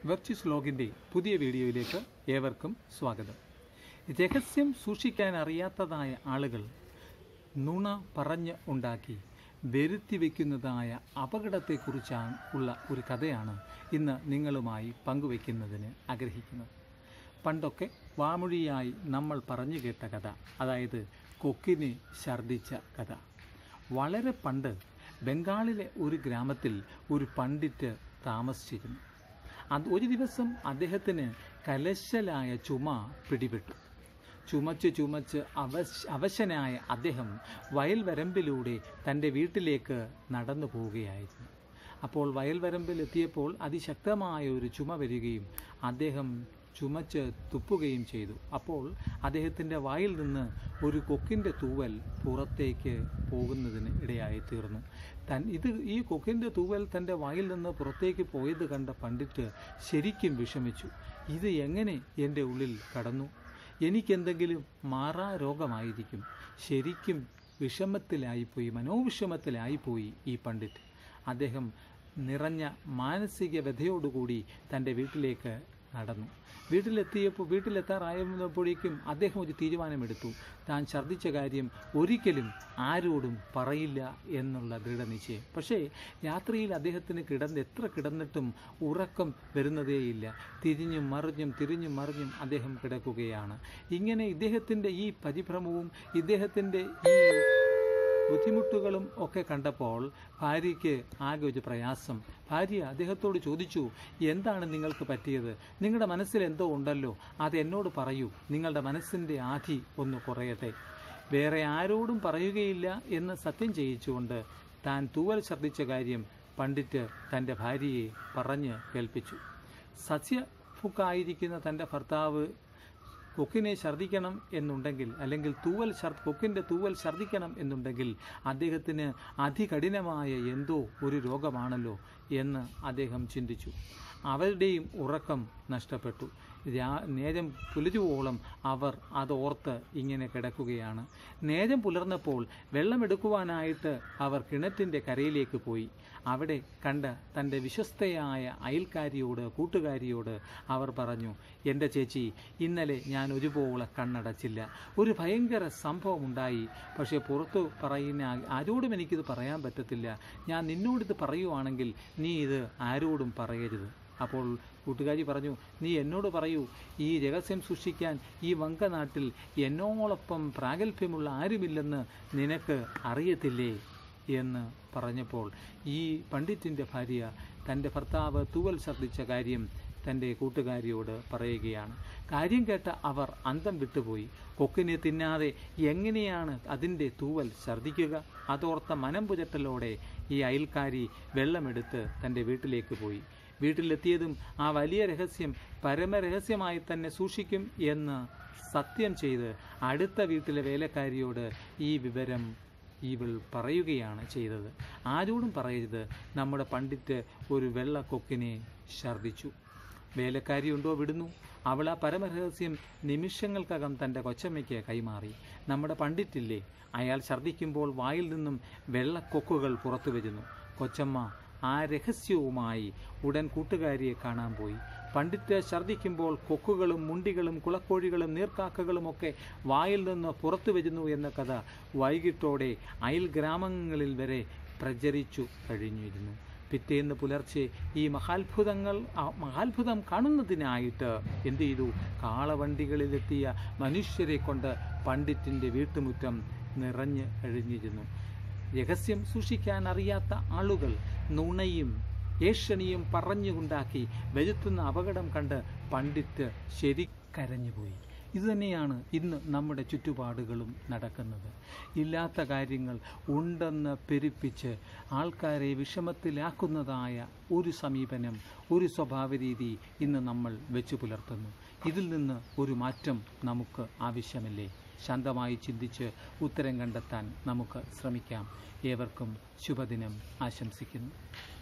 virtuous ലോഗിൻ്റെ പുതിയ വീഡിയോയിലേക്ക് ഏവർക്കും സ്വാഗതം രഹസ്യം സൂക്ഷിക്കാൻ അറിയാത്തതായ ആളുകൾ നുണ പറഞ്ഞ് ഉണ്ടാക്കി വരുത്തി വയ്ക്കുന്നതായ അപകടത്തെക്കുറിച്ചാണ് ഉള്ള ഒരു കഥയാണ് ഇന്ന് നിങ്ങളുമായി പങ്കുവയ്ക്കുന്നതിന് ആഗ്രഹിക്കുന്നത് പണ്ടൊക്കെ വാമൊഴിയായി നമ്മൾ പറഞ്ഞു കേട്ട കഥ അതായത് കൊക്കിനെ ഛർദിച്ച കഥ വളരെ പണ്ട് ബംഗാളിലെ ഒരു ഗ്രാമത്തിൽ ഒരു പണ്ഡിറ്റ് താമസിച്ചിരുന്നു അത് ഒരു ദിവസം അദ്ദേഹത്തിന് കലശലായ ചുമ പിടിപെട്ടു ചുമച്ച് ചുമച്ച് അവശ അവശനായ അദ്ദേഹം വയൽവരമ്പിലൂടെ തൻ്റെ വീട്ടിലേക്ക് നടന്നു പോവുകയായിരുന്നു അപ്പോൾ വയൽവരമ്പിൽ എത്തിയപ്പോൾ അതിശക്തമായ ഒരു ചുമ വരികയും അദ്ദേഹം ചുമച്ച് തുപ്പുകയും ചെയ്തു അപ്പോൾ അദ്ദേഹത്തിൻ്റെ വായിൽ നിന്ന് ഒരു കൊക്കിൻ്റെ തൂവൽ പുറത്തേക്ക് പോകുന്നതിന് ഇടയായി തീർന്നു തൻ ഇത് ഈ കൊക്കിൻ്റെ തൂവൽ തൻ്റെ വായിൽ നിന്ന് പുറത്തേക്ക് പോയത് കണ്ട പണ്ഡിറ്റ് ശരിക്കും വിഷമിച്ചു ഇത് എങ്ങനെ എൻ്റെ ഉള്ളിൽ കടന്നു എനിക്കെന്തെങ്കിലും മാറാ രോഗമായിരിക്കും ശരിക്കും വിഷമത്തിലായിപ്പോയി മനോവിഷമത്തിലായിപ്പോയി ഈ പണ്ഡിറ്റ് അദ്ദേഹം നിറഞ്ഞ മാനസിക വ്യഥയോടുകൂടി തൻ്റെ വീട്ടിലേക്ക് നടന്നു വീട്ടിലെത്തിയപ്പോൾ വീട്ടിലെത്താറായപ്പോഴേക്കും അദ്ദേഹം ഒരു തീരുമാനമെടുത്തു താൻ ഛർദ്ദിച്ച കാര്യം ഒരിക്കലും ആരോടും പറയില്ല എന്നുള്ള ദൃഢനിശ്ചയം പക്ഷേ രാത്രിയിൽ അദ്ദേഹത്തിന് കിടന്ന് എത്ര കിടന്നിട്ടും ഉറക്കം വരുന്നതേയില്ല തിരിഞ്ഞും മറിഞ്ഞും തിരിഞ്ഞും മറിഞ്ഞും അദ്ദേഹം കിടക്കുകയാണ് ഇങ്ങനെ ഇദ്ദേഹത്തിൻ്റെ ഈ പരിഭ്രമവും ഇദ്ദേഹത്തിൻ്റെ ഈ ബുദ്ധിമുട്ടുകളും ഒക്കെ കണ്ടപ്പോൾ ഭാര്യയ്ക്ക് ആകെ ഒരു പ്രയാസം ഭാര്യ അദ്ദേഹത്തോട് ചോദിച്ചു എന്താണ് നിങ്ങൾക്ക് പറ്റിയത് നിങ്ങളുടെ മനസ്സിൽ എന്തോ ഉണ്ടല്ലോ അത് എന്നോട് പറയൂ നിങ്ങളുടെ മനസ്സിൻ്റെ ആധി ഒന്ന് കുറയട്ടെ വേറെ ആരോടും പറയുകയില്ല എന്ന് സത്യം ചെയ്യിച്ചുകൊണ്ട് താൻ തൂവൽ ഛർദ്ദിച്ച കാര്യം പണ്ഡിറ്റ് തൻ്റെ ഭാര്യയെ പറഞ്ഞ് കേൾപ്പിച്ചു സസ്യഫുക്കായിരിക്കുന്ന തൻ്റെ ഭർത്താവ് കൊക്കിനെ ഛർദ്ദിക്കണം എന്നുണ്ടെങ്കിൽ അല്ലെങ്കിൽ തൂവൽ ഛർ കൊക്കിൻ്റെ തൂവൽ ഛർദ്ദിക്കണം എന്നുണ്ടെങ്കിൽ അദ്ദേഹത്തിന് അതികഠിനമായ എന്തോ ഒരു രോഗമാണല്ലോ എന്ന് അദ്ദേഹം ചിന്തിച്ചു അവരുടെയും ഉറക്കം നഷ്ടപ്പെട്ടു രാ നേരം പുലരുവോളം അവർ അതോർത്ത് ഇങ്ങനെ കിടക്കുകയാണ് നേരം പുലർന്നപ്പോൾ വെള്ളമെടുക്കുവാനായിട്ട് അവർ കിണറ്റിൻ്റെ കരയിലേക്ക് പോയി അവിടെ കണ്ട തൻ്റെ വിശ്വസ്തയായ അയൽക്കാരിയോട് കൂട്ടുകാരിയോട് അവർ പറഞ്ഞു എൻ്റെ ചേച്ചി ഇന്നലെ ഞാൻ ഒരുപോലെ കണ്ണടച്ചില്ല ഒരു ഭയങ്കര സംഭവം ഉണ്ടായി പക്ഷേ പുറത്തു പറയുന്ന ആരോടും എനിക്കിത് പറയാൻ പറ്റത്തില്ല ഞാൻ നിന്നോടിത് പറയുവാണെങ്കിൽ നീ ഇത് ആരോടും പറയരുത് അപ്പോൾ കൂട്ടുകാരി പറഞ്ഞു നീ എന്നോട് പറയൂ ഈ രഹസ്യം സൂക്ഷിക്കാൻ ഈ വങ്കനാട്ടിൽ എന്നോളൊപ്പം പ്രാഗൽഭ്യമുള്ള ആരുമില്ലെന്ന് നിനക്ക് അറിയത്തില്ലേ എന്ന് പറഞ്ഞപ്പോൾ ഈ പണ്ഡിറ്റിൻ്റെ ഭാര്യ തൻ്റെ ഭർത്താവ് തൂവൽ ഛർദ്ദിച്ച കാര്യം തൻ്റെ കൂട്ടുകാരിയോട് പറയുകയാണ് കാര്യം കേട്ട അവർ അന്തം വിട്ടുപോയി കൊക്കിനെ തിന്നാതെ എങ്ങനെയാണ് അതിൻ്റെ തൂവൽ ഛർദ്ദിക്കുക അതോർത്ത മനം പുരട്ടലോടെ ഈ അയൽക്കാരി വെള്ളമെടുത്ത് തൻ്റെ വീട്ടിലേക്ക് പോയി വീട്ടിലെത്തിയതും ആ വലിയ രഹസ്യം പരമരഹസ്യമായി തന്നെ സൂക്ഷിക്കും എന്ന് സത്യം ചെയ്ത് അടുത്ത വീട്ടിലെ വേലക്കാരിയോട് ഈ വിവരം ഇവൾ പറയുകയാണ് ചെയ്തത് ആരോടും പറയരുത് നമ്മുടെ പണ്ഡിറ്റ് ഒരു വെള്ളക്കൊക്കിനെ ഛർദ്ദിച്ചു വേലക്കാരി ഉണ്ടോ വിടുന്നു അവൾ ആ പരമരഹസ്യം നിമിഷങ്ങൾക്കകം തൻ്റെ കൊച്ചമ്മയ്ക്ക് കൈമാറി നമ്മുടെ പണ്ഡിറ്റില്ലേ അയാൾ ഛർദ്ദിക്കുമ്പോൾ വായിൽ നിന്നും വെള്ളക്കൊക്കുകൾ പുറത്തു വരുന്നു കൊച്ചമ്മ ആ രഹസ്യവുമായി ഉടൻ കൂട്ടുകാരിയെ കാണാൻ പോയി പണ്ഡിറ്റ് ഛർദ്ദിക്കുമ്പോൾ കൊക്കുകളും മുണ്ടികളും കുളക്കോഴികളും നീർക്കാക്കകളും ഒക്കെ വായിൽ നിന്ന് പുറത്തു വരുന്നു എന്ന കഥ വൈകിട്ടോടെ അയൽ ഗ്രാമങ്ങളിൽ വരെ പ്രചരിച്ചു കഴിഞ്ഞിരുന്നു പിറ്റേന്ന് പുലർച്ചെ ഈ മഹാത്ഭുതങ്ങൾ മഹാത്ഭുതം കാണുന്നതിനായിട്ട് എന്ത് ചെയ്തു കാളവണ്ടികളിലെത്തിയ മനുഷ്യരെ കൊണ്ട് പണ്ഡിറ്റിൻ്റെ വീട്ടുമുറ്റം നിറഞ്ഞു കഴിഞ്ഞിരുന്നു രഹസ്യം സൂക്ഷിക്കാൻ അറിയാത്ത ആളുകൾ നുണയും ഏഷണിയും പറഞ്ഞുണ്ടാക്കി വരുത്തുന്ന അപകടം കണ്ട് പണ്ഡിറ്റ് ശരിക്കരഞ്ഞുപോയി ഇതുതന്നെയാണ് ഇന്ന് നമ്മുടെ ചുറ്റുപാടുകളും നടക്കുന്നത് ഇല്ലാത്ത കാര്യങ്ങൾ ഉണ്ടെന്ന് പെരുപ്പിച്ച് ആൾക്കാരെ വിഷമത്തിലാക്കുന്നതായ ഒരു സമീപനം ഒരു സ്വഭാവ രീതി ഇന്ന് നമ്മൾ വെച്ചു പുലർത്തുന്നു ഇതിൽ നിന്ന് ഒരു മാറ്റം നമുക്ക് ആവശ്യമല്ലേ ശാന്തമായി ചിന്തിച്ച് ഉത്തരം കണ്ടെത്താൻ നമുക്ക് ശ്രമിക്കാം ഏവർക്കും ശുഭദിനം ആശംസിക്കുന്നു